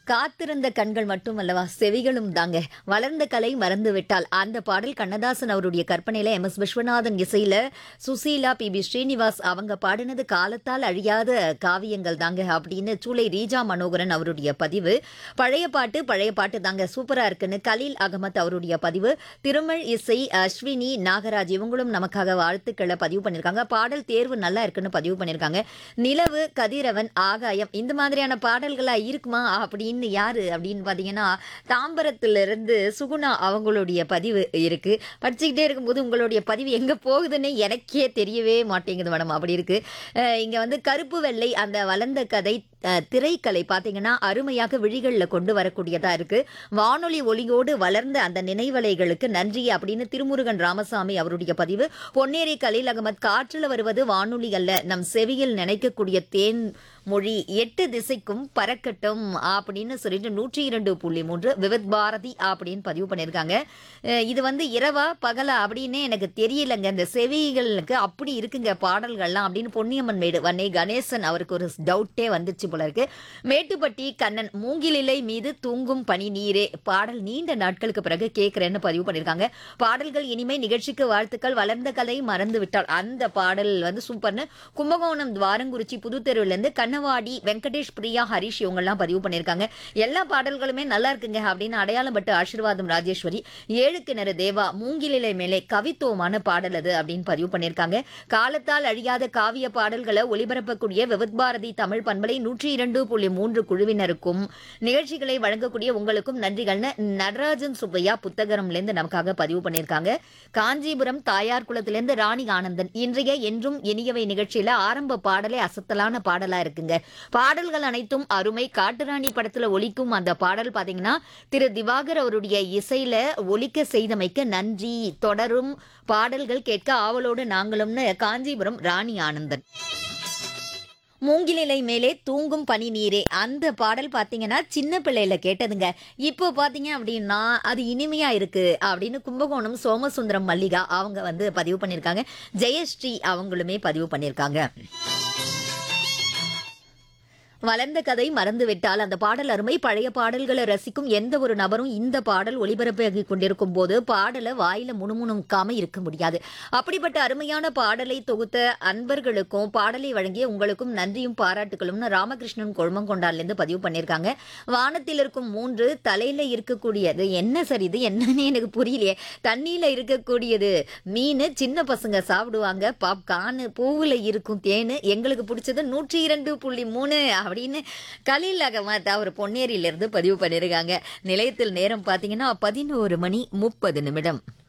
காத்திருந்த கண்கள் மட்டுமல்லவா செவிகளும் தாங்க வளர்ந்த கலை மறந்து விட்டால் அந்த பாடல் கண்ணதாசன் அவருடைய கற்பனையில எம் எஸ் விஸ்வநாதன் இசையில சுசீலா பி பி ஸ்ரீனிவாஸ் அவங்க பாடினது காலத்தால் அழியாத காவியங்கள் தாங்க அப்படின்னு சூளை ரீஜா மனோகரன் அவருடைய பதிவு பழைய பாட்டு பழைய பாட்டு தாங்க சூப்பரா இருக்குன்னு கலீல் அகமத் அவருடைய பதிவு திருமல் இசை அஸ்வினி நாகராஜ் இவங்களும் நமக்காக வாழ்த்துக்களை பதிவு பண்ணியிருக்காங்க பாடல் தேர்வு நல்லா இருக்குன்னு பதிவு பண்ணியிருக்காங்க நிலவு கதிரவன் ஆகாயம் இந்த மாதிரியான பாடல்களா இருக்குமா அப்படின்னு யாரு அப்படின்னு பார்த்தீங்கன்னா தாம்பரத்திலிருந்து சுகுணா அவங்களுடைய பதிவு இருக்கு படிச்சுக்கிட்டே இருக்கும்போது உங்களுடைய பதிவு எங்க போகுதுன்னு எனக்கே தெரியவே மாட்டேங்குது மேடம் அப்படி இருக்கு அஹ் இங்க வந்து கருப்பு வெள்ளை அந்த வளர்ந்த கதை அஹ், திரைக்கலை பார்த்தீங்கன்னா அருமையாக விழிகளில் கொண்டு வரக்கூடியதா இருக்கு வானொலி ஒளியோடு வளர்ந்த அந்த நினைவலைகளுக்கு நன்றி அப்படின்னு திருமுருகன் ராமசாமி அவருடைய பதிவு பொன்னேரி கலீல் அகமத் காற்றில் வருவது வானொலி அல்ல நம் செவியில் நினைக்கக்கூடிய தேன் மொழி எட்டு திசைக்கும் பறக்கட்டும் அப்படின்னு சொல்லிட்டு நூற்றி இரண்டு புள்ளி மூன்று விவித் பாரதி அப்படின்னு பதிவு பண்ணியிருக்காங்க அஹ் இது வந்து இரவா பகலா அப்படின்னே எனக்கு தெரியலங்க இந்த செவிகளுக்கு அப்படி இருக்குங்க பாடல்கள்லாம் அப்படின்னு பொன்னியம்மன் மேடு வன்னை கணேசன் அவருக்கு ஒரு டவுட்டே வந்துச்சு போல இருக்கு மேட்டுப்பட்டி கண்ணன் மூங்கிலிலை மீது தூங்கும் பனி நீரே பாடல் நீண்ட நாட்களுக்கு பிறகு கேட்கிறேன்னு பதிவு பண்ணியிருக்காங்க பாடல்கள் இனிமை நிகழ்ச்சிக்கு வாழ்த்துக்கள் வளர்ந்த கதை மறந்து விட்டால் அந்த பாடல் வந்து சூப்பர்னு கும்பகோணம் துவாரங்குறிச்சி புதுத்தெருவுலேருந்து கண்ணவாடி வெங்கடேஷ் பிரியா ஹரிஷ் இவங்கெல்லாம் பதிவு பண்ணியிருக்காங்க எல்லா பாடல்களுமே நல்லா இருக்குங்க அப்படின்னு அடையாளம் பட்டு ஆசீர்வாதம் ராஜேஸ்வரி ஏழு கிணறு தேவா மூங்கிலிலை மேலே கவித்துவமான பாடல் அது அப்படின்னு பதிவு பண்ணியிருக்காங்க காலத்தால் அழியாத காவிய பாடல்களை ஒளிபரப்பக்கூடிய விவித் பாரதி தமிழ் பண்பலை நூற்றி இரண்டு புள்ளி மூன்று குழுவினருக்கும் நிகழ்ச்சிகளை வழங்கக்கூடிய உங்களுக்கும் நன்றிகள்னு நடராஜன் சுப்பையா புத்தகரம்லேருந்து நமக்காக பதிவு பண்ணியிருக்காங்க காஞ்சிபுரம் தாயார் குளத்திலேருந்து ராணி ஆனந்தன் இன்றைய என்றும் இனியவை நிகழ்ச்சியில ஆரம்ப பாடலே அசத்தலான பாடலா இருக்குங்க பாடல்கள் அனைத்தும் அருமை காட்டுராணி படத்துல ஒலிக்கும் அந்த பாடல் பாத்தீங்கன்னா திரு திவாகர் அவருடைய இசையில ஒலிக்க செய்தமைக்கு நன்றி தொடரும் பாடல்கள் கேட்க ஆவலோடு நாங்களும்னு காஞ்சிபுரம் ராணி ஆனந்தன் மூங்கிலிலை மேலே தூங்கும் பனி நீரே அந்த பாடல் பார்த்தீங்கன்னா சின்ன பிள்ளையில கேட்டதுங்க இப்போ பார்த்தீங்க அப்படின்னா அது இனிமையா இருக்கு அப்படின்னு கும்பகோணம் சோமசுந்தரம் மல்லிகா அவங்க வந்து பதிவு பண்ணியிருக்காங்க ஜெயஸ்ரீ அவங்களுமே பதிவு பண்ணியிருக்காங்க வளர்ந்த கதை மறந்து விட்டால் அந்த பாடல் அருமை பழைய பாடல்களை ரசிக்கும் எந்த ஒரு நபரும் இந்த பாடல் ஒளிபரப்பாகி கொண்டிருக்கும் போது பாடலை வாயில முணுமுணுக்காம இருக்க முடியாது அப்படிப்பட்ட அருமையான பாடலை தொகுத்த அன்பர்களுக்கும் பாடலை வழங்கிய உங்களுக்கும் நன்றியும் பாராட்டுகளும்னு ராமகிருஷ்ணன் கொழுமங்கொண்டான்லேருந்து பதிவு பண்ணியிருக்காங்க வானத்தில் இருக்கும் மூன்று தலையில இருக்கக்கூடியது என்ன சரி இது என்னன்னு எனக்கு புரியலையே தண்ணியில இருக்கக்கூடியது மீன் சின்ன பசங்க சாப்பிடுவாங்க பாப்கார்னு பூவில் இருக்கும் தேனு எங்களுக்கு பிடிச்சது நூற்றி இரண்டு புள்ளி மூணு அப்படின்னு கலீல் அகமத் அவர் பொன்னேரியிலிருந்து பதிவு பண்ணியிருக்காங்க நிலையத்தில் நேரம் பார்த்தீங்கன்னா பதினோரு மணி முப்பது நிமிடம்